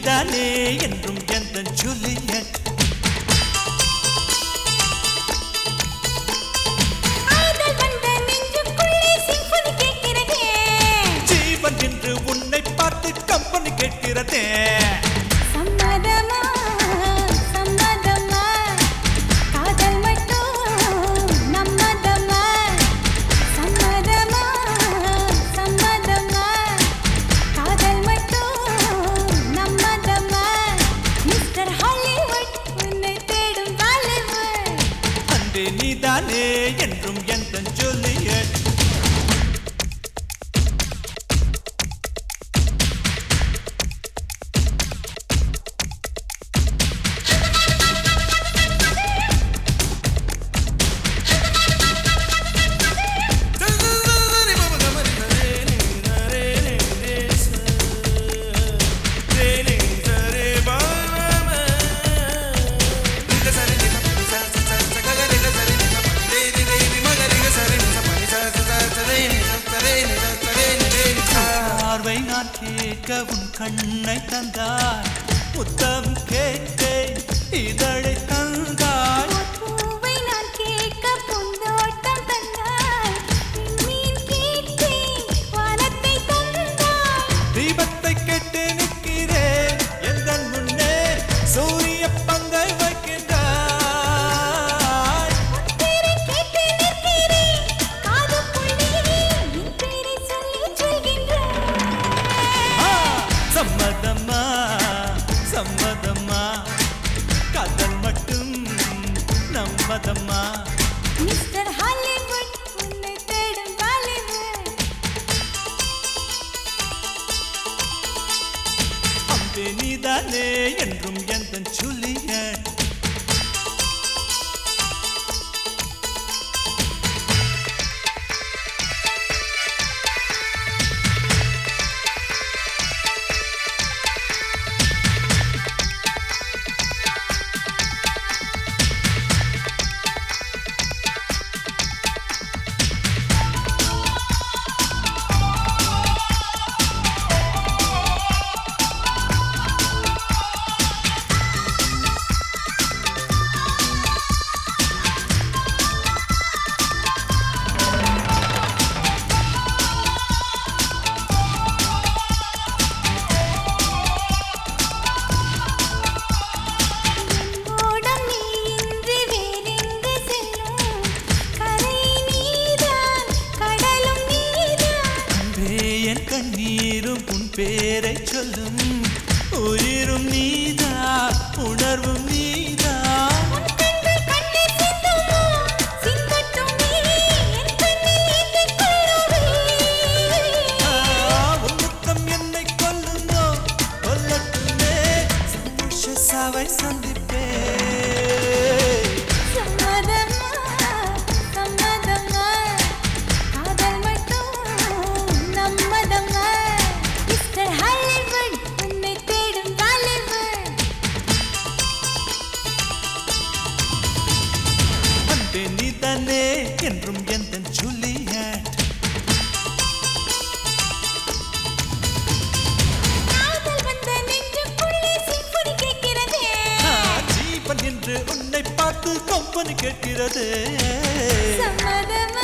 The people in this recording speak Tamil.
நீதானே என்றும் எந்த ஜூலியட் காதல் வந்த நெஞ்சுக்குள்ளே சிம்பொனி கேட்கிறதே ஜீவன் என்று உன்னை பார்த்து கம்பெனி கேட்கிறதே சம்மதமா சம்மதமா காதல் மட்டும் நம்மதமா சம்மதமா சம்மதமா காதல் மட்டும் நம்மதமா மிஸ்டர் ஹாலிவுட் உன்னை தேடும் பாலிவுட் அன்பே நீதானே என்றும் எந்த ஜூலியட் பார்வை நான் கேட்க உன் கண்ணை தந்தாய் முத்தம் கேட்டேன் இதழை தந்தாய் பூவை நான் கேட்க பூந்தோட்டம் தந்தாய் மீன் கேட்டேன் வானத்தை தந்தாய் தீபத்தை கேட்டு நிற்கிறேன் எந்த முன்னே சூரிய பங்கை வைக்கின்றாய் பேரை கேட்டு நிற்கிறேன் காதுக்குள்ளே என் பேரை சொல்லி சொல்கின்றேன் ஆ, சம்மதம்மா சம்மதம்மா காதல் மட்டும் நம்மதம்மா மிஸ்டர் ஹாலிவுட் உன்னை தேடும் பாலிவுட் அம்பே நீதானே என்றும் எந்த ஜூலியட் ஓடம் நீ இன்றி வேறெங்கு செல்லும் கரை நீதான் கடலும் நீதான் அன்பே என் கண்ணீரும் உன் பேரை சொல்லும் உயிரும் நீதா உணர்வும் நீதா உன் கண்கள் கண்ணீர் சிந்துமோ சிந்தட்டும் நீ என் கண்ணில் ஏந்திக் கொள்ளுவே ஆ, உன் முத்தம் என்னை கொல்லுமோ கொல்லட்டுமே சந்தோஷ சாவை சந்திப்பே சம்மதமா சம்மதமா காதல் மட்டும் நம்மதமா மிஸ்டர் ஹாலிவுட் உன்னை தேடும் பாலிவுட் அன்பே நீதானே என்றும் எந்த ஜூலியட் காதல் வந்த நெஞ்சுக்குள்ளே சிம்பொனி கேட்கிறதே ஆ, ஜீவன் என்று உன்னை பார்த்து கொம்பனு கேட்கிறது சம்மதமா